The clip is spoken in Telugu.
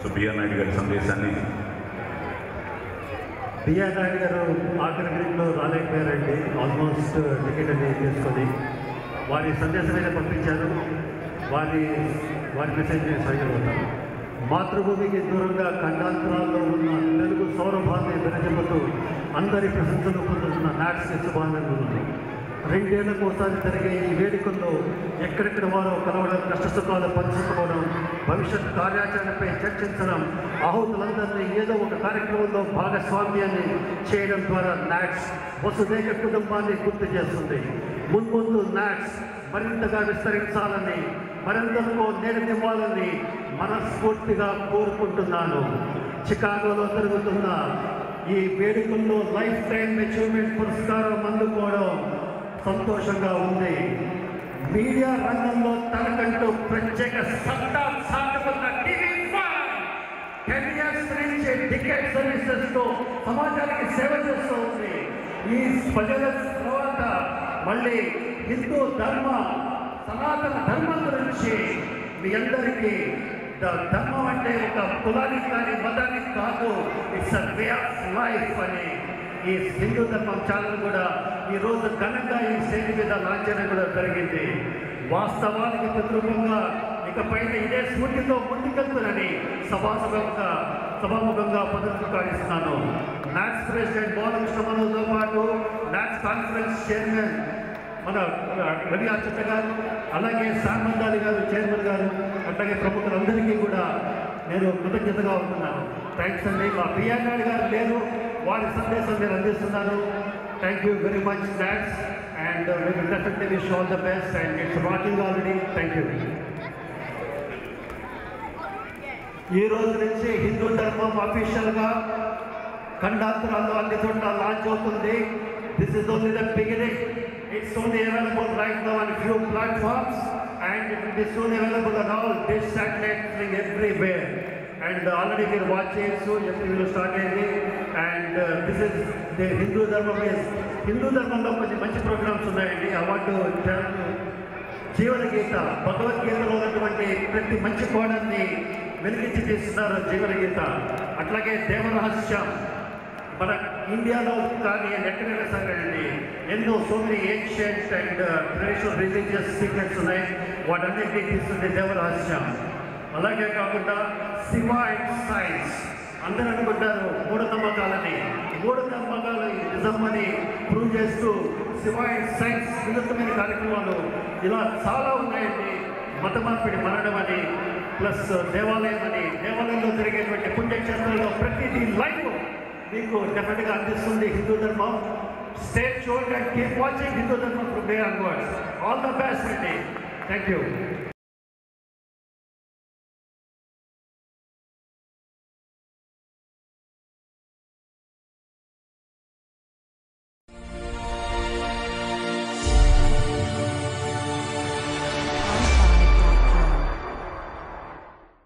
సో బిఆర్ నాయుడు గారి సందేశాన్ని బిఆర్ నాయుడు గారు ఆఖరి మినిట్లో రాలేకపోయారండి ఆల్మోస్ట్ టికెట్ అనేది తీసుకొని వారి సందేశం అయితే పంపించారు వారి వారి మెసేజ్ నేను సరిగలుగుతాను మాతృభూమికి దూరంగా ఖండాంతరాల్లో ఉన్న తెలుగు సౌరభాన్ని విరజమ్ముతూ అందరి ప్రశంసలు పొందుతున్న నాట్స్ శుభానందనలు రెండేళ్లకు ఒకసారి జరిగే ఈ వేడుకల్లో ఎక్కడెక్కడ వారో కలవడం కష్టసుఖాలు పంచుకోవడం భవిష్యత్ కార్యాచరణపై చర్చించడం ఆహుతులందరినీ ఏదో ఒక కార్యక్రమంలో భాగస్వామ్యాన్ని చేయడం ద్వారా నాట్స్ వసుదేక కుటుంబాన్ని గుర్తు చేస్తుంది మున్ముందు నాట్స్ మరింతగా విస్తరించాలని మరింతకు నేడనివ్వాలని మనస్ఫూర్తిగా కోరుకుంటున్నాను చికాగోలో జరుగుతున్న ఈ వేడుకల్లో లైఫ్ టైం అచీవ్మెంట్ పురస్కారం అందుకోవడం సంతోషంగా ఉంది మీడియా రంగంలో తనకంటూ ప్రత్యేక సత్తా సాటుకున్న టీవీ టెన్ ఇయర్స్ నుంచి టికెట్ సర్వీసెస్ తో సమాజానికి సేవ చేస్తూ ఉంది ఈ ప్రజల తర్వాత మళ్ళీ హిందూ ధర్మ సనాతన ధర్మం గురించి మీ అందరికీ ద- ధర్మం అంటే ఒక కులానికి కానీ మతానికి కాదు it's a way of life అని ఈ హిందూ ధర్మం ఛానల్ కూడా ఈ రోజు ఘనంగా ఈ స్టేజ్ మీద లాంఛనం కూడా జరిగింది వాస్తవానికి ప్రతిరూపంగా ఇకపైన ఇదే స్ఫూర్తితో ముందుకెళ్తునని సభాసభంగా సభాముఖంగా పునరుద్ఘాటిస్తున్నాను నాట్స్ ప్రెసిడెంట్ బాలకృష్ణ మనోజ్తో పాటు నాట్స్ కాన్ఫరెన్స్ చైర్మన్ మన రవి అచ్చట గారు అలాగే సామందాలి గారు చైర్మన్ గారు అట్లాగే ప్రముఖులందరికీ కూడా నేను కృతజ్ఞతగా ఉంటున్నాను థ్యాంక్స్ అండి మా పిఆర్ నాయుడు గారు లేరు వారి సందేశం నేను అందిస్తున్నాను thank you very much thanks and definitely wish all the best and it's walking already thank you ఈ రోజు నుంచి హిందూ ధర్మం అఫీషియల్గా ఖండాంతరాల్లో అన్ని చోట్ల లాంచ్ అవుతుంది this is only the beginning it's only available right now on few platforms and it will be soon available on all dish satellite everywhere and already మీరు వాచ్ చేయొచ్చు ఎప్పుడు స్టార్ట్ అయింది and this is the Hindu Dharmam is Hindu ధర్మంలో కొన్ని మంచి ప్రోగ్రామ్స్ ఉన్నాయండి ఐ వాంట్ టెల్ జీవన గీత భగవద్గీతలో ఉన్నటువంటి ప్రతి మంచి కోణాన్ని వెలిగించి తీస్తున్నారు జీవన గీత అట్లాగే దేవరహస్యం మన ఇండియాలో కానీ ఎక్కడైనా సరే అండి ఎన్నో so many ancient and traditional religious secrets ఉన్నాయి వాటన్నిటినీ తీస్తుంది దేవరహస్యం అలాగే కాకుండా శివ అండ్ సైన్స్ అందరూ అనుకుంటారు మూఢనమ్మకాలని మూఢనమ్మకాలు నిజమని ప్రూవ్ చేస్తూ శివ అండ్ సైన్స్ వినూత్నమైన కార్యక్రమాలు ఇలా చాలా ఉన్నాయండి మత మార్పిడి మనడం అని ప్లస్ దేవాలయం అని దేవాలయంలో జరిగేటువంటి పుణ్యక్షేత్రంలో ప్రతిదీ లైవ్ మీకు డెఫినెట్గా అందిస్తుంది Hindu Dharmam state should and keep watching Hindu Dharmam from day onwards all the best అండి థ్యాంక్ యూ